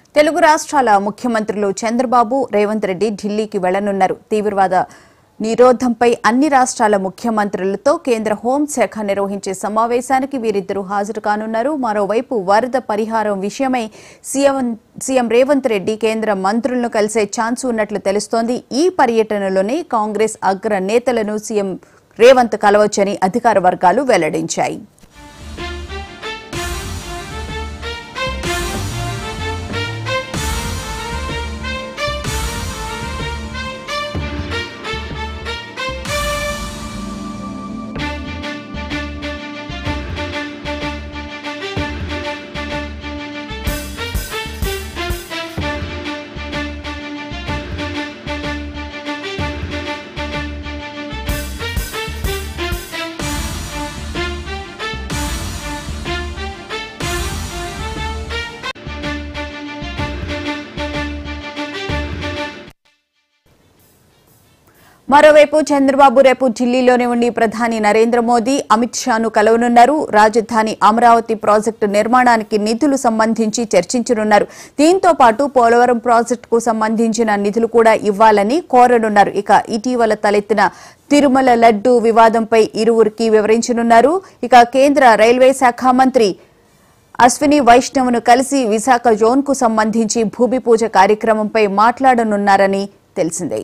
తెలుగు రాష్ట్రాల ముఖ్యమంత్రులు చంద్రబాబు రేవంత్ రెడ్డి ఢిల్లీకి వెళ్లనున్నారు తీవ్రవాద నిరోధంపై అన్ని రాష్ట్రాల ముఖ్యమంత్రులతో కేంద్ర హోంశాఖ నిర్వహించే సమావేశానికి వీరిద్దరూ హాజరు కానున్నారు మరోవైపు వరద పరిహారం విషయమై సీఎం సీఎం రేవంత్ రెడ్డి కేంద్ర మంత్రులను కలిసే ఛాన్స్ ఉన్నట్లు తెలుస్తోంది ఈ పర్యటనలోనే కాంగ్రెస్ అగ్ర నేతలను సీఎం రేవంత్ కలవచ్చని అధికార వర్గాలు వెల్లడించాయి మరోవైపు చంద్రబాబు రేపు ఢిల్లీలోనే ఉండి ప్రధాని నరేంద్ర మోదీ అమిత్ షాను కలవనున్నారు రాజధాని అమరావతి ప్రాజెక్టు నిర్మాణానికి నిధులు సంబంధించి చర్చించనున్నారు దీంతో పాటు పోలవరం ప్రాజెక్టుకు సంబంధించిన నిధులు కూడా ఇవ్వాలని కోరనున్నారు ఇక ఇటీవల తలెత్తిన తిరుమల లడ్డు వివాదంపై ఇరువురికి వివరించనున్నారు ఇక కేంద్ర రైల్వే శాఖ మంత్రి అశ్విని వైష్ణవ్ను కలిసి విశాఖ జోన్కు సంబంధించి భూమి పూజ కార్యక్రమంపై మాట్లాడనున్నారని తెలిసిందే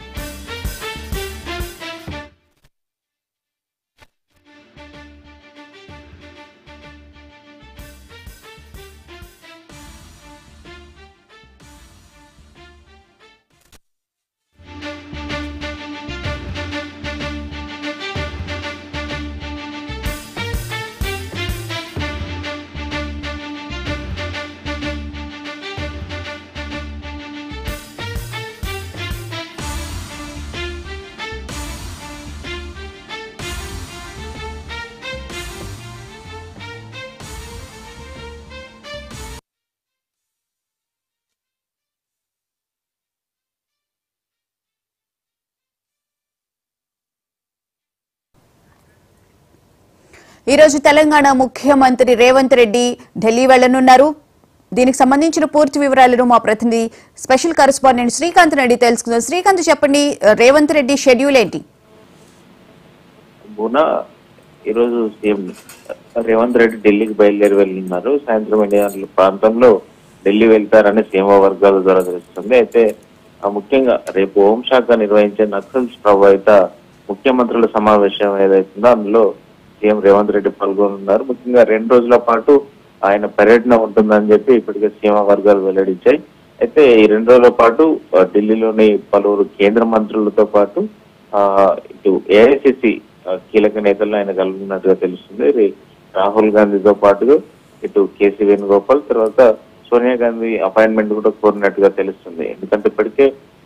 ఈ రోజు తెలంగాణ ముఖ్యమంత్రి రేవంత్ రెడ్డి ఢిల్లీ వెళ్లనున్నారు దీనికి సంబంధించిన పూర్తి వివరాలను మా ప్రతినిధి స్పెషల్ కరెస్పాండెంట్ శ్రీకాంత్ రెడ్డి తెలుసుకుందాం శ్రీకాంత్ చెప్పండి రేవంత్ రెడ్డి షెడ్యూల్ ఏంటి బున ఈరోజు సీఎం రేవంత్ రెడ్డి ఢిల్లీకి బయలుదేరి వెళ్ళున్నారు సాయంత్రం ఎనిమిది గంటల ప్రాంతంలో ఢిల్లీ వెళ్తారని సీఎంఓ వర్గాల ద్వారా తెలుస్తుంది అయితే ఆ ముఖ్యంగా రేపు హోంశాఖ నిర్వహించే నక్సల్స్ ప్రభావిత ముఖ్యమంత్రుల సమావేశం ఏదైతుందో అందులో సీఎం రేవంత్ రెడ్డి పాల్గొనున్నారు ముఖ్యంగా రెండు రోజుల పాటు ఆయన పర్యటన ఉంటుందని చెప్పి ఇప్పటికే సీఎం వర్గాలు వెల్లడించాయి అయితే ఈ రెండు రోజుల పాటు ఆ, ఢిల్లీలోని పలువురు కేంద్ర మంత్రులతో పాటు ఆ ఇటు ఏఐసిసి కీలక నేతలను ఆయన కలుగుతున్నట్టుగా తెలుస్తుంది రి- రాహుల్ గాంధీతో పాటు ఇటు కేసీ వేణుగోపాల్ తర్వాత సోనియా గాంధీ అపాయింట్మెంట్ కూడా కోరినట్టుగా తెలుస్తుంది ఎందుకంటే ఇప్పటికే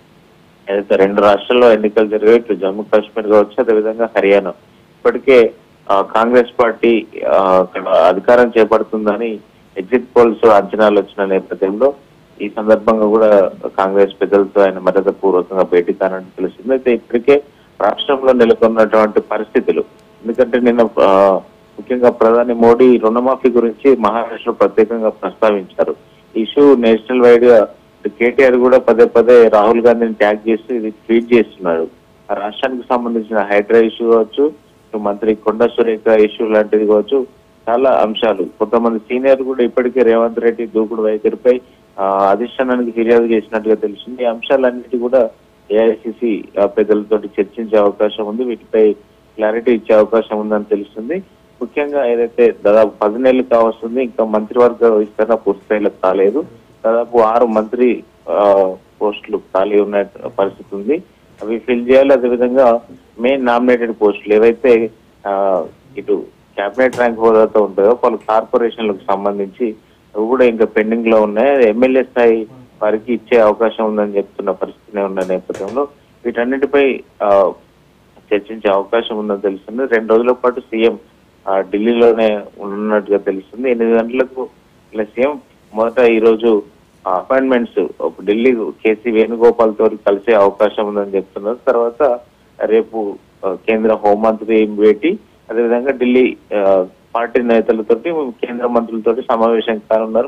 ఏదైతే రెండు రాష్ట్రాల్లో ఎన్నికలు జరిగాయి ఇటు జమ్మూ కాశ్మీర్ కావచ్చు అదేవిధంగా హర్యానా ఇప్పటికే ఆ, కాంగ్రెస్ పార్టీ ఆ, అక్కడ అధికారం చేపడుతుందని ఎగ్జిట్ పోల్స్ అంచనాలు వచ్చిన నేపథ్యంలో ఈ సందర్భంగా కూడా కాంగ్రెస్ పెద్దలతో ఆయన మద్దతు పూర్వకంగా భేటీ కానట్టు తెలుస్తుంది అయితే ఇప్పటికే రాష్ట్రంలో నెలకొన్నటువంటి పరిస్థితులు ఎందుకంటే నిన్న ఆ, ముఖ్యంగా ప్రధాని మోడీ రుణమాఫీ గురించి మహారాష్ట్ర ప్రత్యేకంగా ప్రస్తావించారు ఈ ఇష్యూ నేషనల్ వైడ్ గా కేటీఆర్ కూడా పదే పదే రాహుల్ గాంధీని ట్యాగ్ చేస్తూ ఇది ట్వీట్ చేస్తున్నారు ఆ రాష్ట్రానికి సంబంధించిన హైడ్రా ఇష్యూ కావచ్చు ఇటు మంత్రి కొండ సురేఖ ఇష్యూ లాంటిది కావచ్చు చాలా అంశాలు కొంతమంది సీనియర్ కూడా ఇప్పటికే రేవంత్ రెడ్డి దూకుడు వైఖరిపై ఆ, అధిష్టానానికి ఫిర్యాదు చేసినట్టుగా తెలిసింది ఈ అంశాలన్నిటి కూడా ఏఐసిసి పెద్దలతో చర్చించే అవకాశం ఉంది వీటిపై క్లారిటీ ఇచ్చే అవకాశం ఉందని తెలుస్తుంది ముఖ్యంగా ఏదైతే దాదాపు పది నెలలు కావస్తుంది ఇంకా మంత్రివర్గ విస్తరణ పూర్తి స్థాయిలో కాలేదు దాదాపు ఆరు మంత్రి ఆ, పోస్టులు ఖాళీ ఉన్న పరిస్థితి ఉంది అవి ఫిల్ చేయాలి అదేవిధంగా మెయిన్ నామినేటెడ్ పోస్టులు ఏవైతే ఆ, ఇటు కేబినెట్ ర్యాంక్ హోదాతో ఉంటాయో పలు కార్పొరేషన్లకు సంబంధించి అవి కూడా ఇంకా పెండింగ్ లో ఉన్నాయి అది ఎమ్మెల్యే స్థాయి వారికి ఇచ్చే అవకాశం ఉందని చెప్తున్న పరిస్థితి ఉన్న నేపథ్యంలో వీటన్నిటిపై ఆ, చర్చించే అవకాశం ఉందని తెలుస్తుంది రెండు రోజుల పాటు సీఎం ఆ, ఢిల్లీలోనే ఉన్నట్టుగా తెలుస్తుంది ఎనిమిది గంటలకు ఇలా సీఎం మొదట ఈ రోజు అపాయింట్మెంట్స్ ఢిల్లీ కేసీ వేణుగోపాల్ తో కలిసే అవకాశం ఉందని చెప్తున్నారు తర్వాత రేపు ఆ, కేంద్ర హోంమంత్రి భేటీ అదేవిధంగా ఢిల్లీ ఆ, పార్టీ నేతలతోటి కేంద్ర మంత్రులతోటి సమావేశం కానున్నారు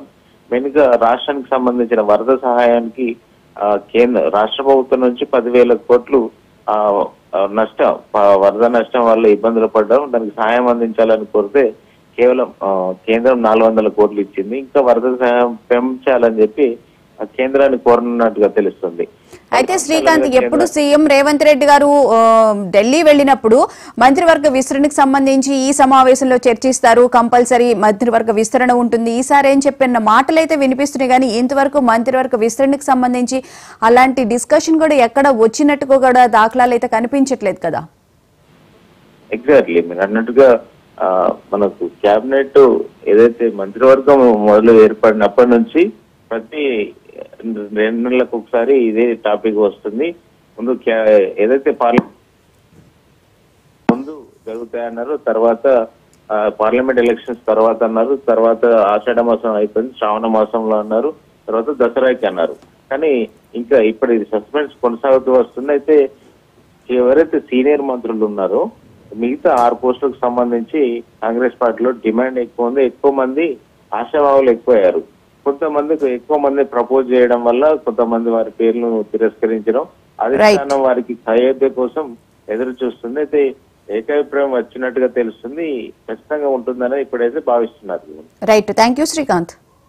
మెయిన్ గా రాష్ట్రానికి సంబంధించిన వరద సహాయానికి ఆ, కేంద్ర రాష్ట్ర ప్రభుత్వం నుంచి పదివేల కోట్లు ఆ, ఆ, నష్టం ఆ, వరద నష్టం వల్ల ఇబ్బందులు పడ్డారు దానికి సహాయం అందించాలని కోరితే కేవలం ఆ, కేంద్రం నాలుగు వందల కోట్లు ఇచ్చింది ఇంకా వరద సహాయం పెంచాలని చెప్పి ఆ కేంద్రాన్ని కోరనున్నట్టుగా తెలుస్తుంది అయితే శ్రీకాంత్ ఎప్పుడు సీఎం రేవంత్ రెడ్డి గారు ఆ, ఢిల్లీ వెళ్ళినప్పుడు మంత్రివర్గ విస్తరణకు సంబంధించి ఈ సమావేశంలో చర్చిస్తారు కంపల్సరీ మంత్రివర్గ విస్తరణ ఉంటుంది ఈసారి ఏం చెప్పిన మాటలు అయితే వినిపిస్తున్నాయి కానీ ఇంతవరకు మంత్రివర్గ విస్తరణకు సంబంధించి అలాంటి డిస్కషన్ కూడా ఎక్కడ వచ్చినట్టుగా కూడా దాఖలాలు అయితే కనిపించట్లేదు కదా ఎగ్జాక్ట్లీ మీరు అన్నట్టుగా ఆ, మనకు క్యాబినెట్ ఏదైతే మంత్రివర్గం మొదలు ఏర్పడినప్పటి నుంచి ప్రతి రెండు నెలలకు ఒకసారి ఇదే టాపిక్ వస్తుంది ముందు క్యా- ఏదైతే పార్లమెంట్ ముందు జరుగుతాయన్నారు తర్వాత ఆ, పార్లమెంట్ ఎలక్షన్స్ తర్వాత అన్నారు తర్వాత ఆషాఢ మాసం అయిపోయింది శ్రావణ మాసంలో అన్నారు తర్వాత దసరాకి అన్నారు కానీ ఇంకా ఇప్పుడు ఇది సస్పెన్స్ కొనసాగుతూ వస్తుంది అయితే ఎవరైతే సీనియర్ మంత్రులు ఉన్నారో మిగతా ఆరు పోస్టులకు సంబంధించి కాంగ్రెస్ పార్టీలో డిమాండ్ ఎక్కువ ఉంది ఎక్కువ మంది ఆశావాహులు ఎక్కువయ్యారు కొంతమందికి ఎక్కువ మంది ప్రపోజ్ చేయడం వల్ల కొంతమంది వారి పేర్లను తిరస్కరించడం అధిష్టానం వారికి అయోధ్య కోసం ఎదురు చూస్తుంది అయితే ఏకాభిప్రాయం వచ్చినట్టుగా తెలుస్తుంది ఖచ్చితంగా ఉంటుందని ఇప్పుడైతే భావిస్తున్నారు right thank you Srikanth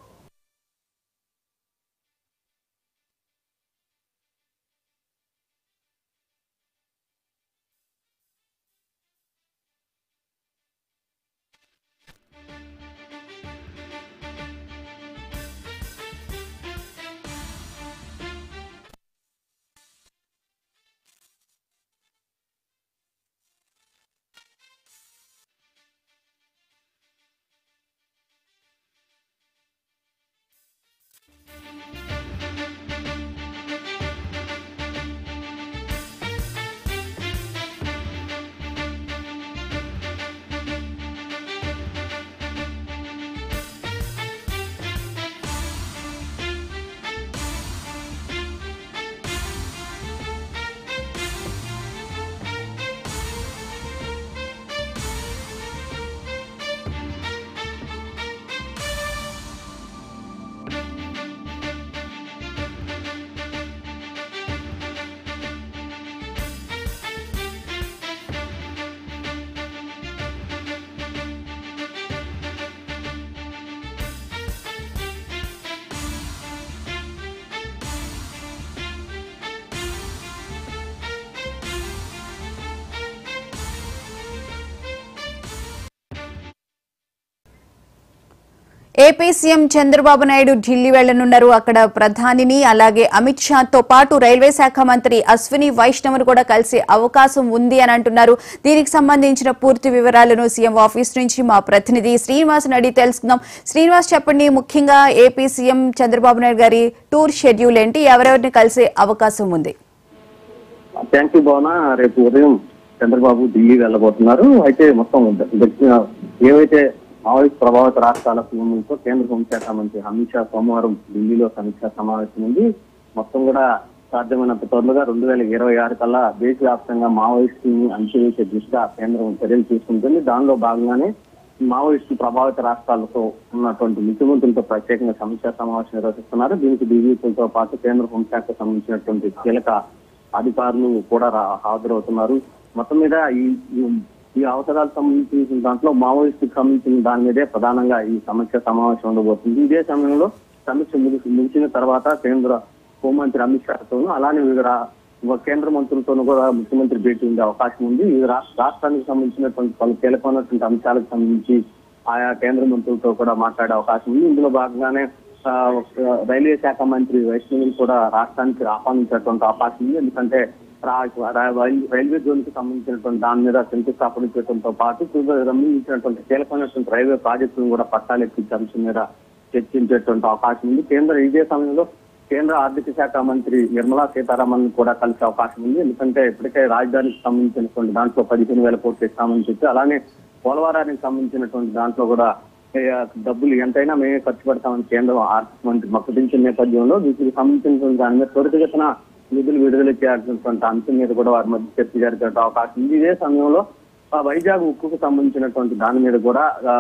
AP CM Chandrababu Naidu Delhi వెళ్లనున్నారు అక్కడ ప్రధానిని అలాగే అమిత్ షాతో పాటు రైల్వే శాఖ మంత్రి అశ్విని వైష్ణవ్ను కూడా కలిసే అవకాశం ఉంది అని అంటున్నారు దీనికి సంబంధించిన పూర్తి వివరాలను సీఎం ఆఫీస్ నుంచి మా ప్రతినిధి శ్రీనివాస్ అడిగి తెలుసుకుందాం శ్రీనివాస్ చెప్పండి ముఖ్యంగా ఏపీ సీఎం చంద్రబాబు నాయుడు గారి టూర్ షెడ్యూల్ ఏంటి ఎవరెవరిని కలిసే అవకాశం ఉంది థ్యాంక్ యూ భవన రేపు ఉదయం చంద్రబాబు ఢిల్లీ వెళ్ళబోతున్నారు అయితే మొత్తం ద- దక్షిణ ఏవైతే మావోయిస్ట్ ప్రభావిత రాష్ట్రాల సీఎంలతో కేంద్ర హోంశాఖ మంత్రి అమిత్ షా సోమవారం ఢిల్లీలో సమీక్షా సమావేశం ఉంది మొత్తం కూడా సాధ్యమైనంత త్వరగా రెండు వేల ఇరవై ఆరు కల్లా దేశవ్యాప్తంగా మావోయిస్టుని అంచవేసే దృష్ట్యా కేంద్రం చర్యలు తీసుకుంటుంది దానిలో భాగంగానే మావోయిస్టు ప్రభావిత రాష్ట్రాలతో ఉన్నటువంటి ముఖ్యమంత్రులతో ప్రత్యేకంగా సమీక్షా సమావేశం నిర్వహిస్తున్నారు దీనికి డీజీపీలతో పాటు కేంద్ర హోంశాఖకు సంబంధించినటువంటి కీలక అధికారులు కూడా రా- హాజరవుతున్నారు మొత్తం మీద ఈ ఈ- ఈ అవసరాలకు సంబంధించిన దాంట్లో మావోయిస్టుకు సంబంధించిన దాని మీదే ప్రధానంగా ఈ సమీక్ష సమావేశం ఉండబోతుంది ఇదే సమయంలో సమీక్ష ముగిసి ముగిసిన తర్వాత కేంద్ర హోంమంత్రి అమిత్ షాతోనూ అలానే వివిధ రా- కేంద్ర మంత్రులతోనూ కూడా ముఖ్యమంత్రి భేటీ ఉండే అవకాశం ఉంది ఈ రా- రాష్ట్రానికి సంబంధించినటువంటి పలు కీలకమైనటువంటి అంశాలకు సంబంధించి ఆయా కేంద్ర మంత్రులతో కూడా మాట్లాడే అవకాశం ఉంది ఇందులో భాగంగానే ఆ, రైల్వే శాఖ మంత్రి వైష్ణవిని కూడా రాష్ట్రానికి ఆహ్వానించేటువంటి అవకాశం ఉంది ఎందుకంటే రా- రా- రైల్- రైల్వే జోన్ కి సంబంధించినటువంటి దాని మీద శంకుస్థాపన చేయడంతో పాటు వివిధ సంబంధించినటువంటి కీలకమైనటువంటి రైల్వే ప్రాజెక్టులను కూడా పట్టాలెక్కించే అంశం మీద చర్చించేటువంటి అవకాశం ఉంది కేంద్ర ఇదే సమయంలో కేంద్ర ఆర్థిక శాఖ మంత్రి నిర్మలా సీతారామన్ కూడా కలిసే అవకాశం ఉంది ఎందుకంటే ఇప్పటికే రాజధానికి సంబంధించినటువంటి దాంట్లో పదిహేను వేల కోట్లు ఇస్తామని చెప్పి అలానే పోలవరానికి సంబంధించినటువంటి దాంట్లో కూడా ఏ, డబ్బులు ఎంతైనా మేమే ఖర్చు పెడతామని కేంద్రం ఆర్థిక మంత్రి ప్రకటించిన నేపథ్యంలో వీటికి సంబంధించినటువంటి దాని మీద త్వరితగతిన నిధులు విడుదల చేయాల్సినటువంటి అంశం మీద కూడా వారి మధ్య చర్చ జరిగే అవకాశం ఉంది ఇదే సమయంలో ఆ వైజాగ్ ఉక్కుకు సంబంధించినటువంటి దాని మీద కూడా ఆ,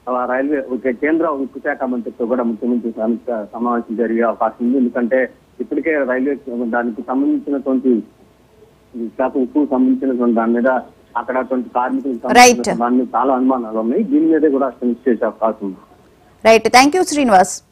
ఆ, రైల్వే ఒక కేంద్ర ఉక్కు శాఖ మంత్రితో కూడా ముఖ్యమంత్రి సమీక్ష సమావేశం జరిగే అవకాశం ఉంది ఎందుకంటే ఇప్పటికే రైల్వే దానికి సంబంధించినటువంటి ఈ శాఖ ఉక్కు సంబంధించినటువంటి దాని మీద అక్కడ అటువంటి కార్మికులకు Right. సంబంధించిన దాని మీద చాలా అనుమానాలు ఉన్నాయి దీని మీద కూడా సమీక్ష చేసే అవకాశం ఉంది రైట్ థ్యాంక్ యూ శ్రీనివాస్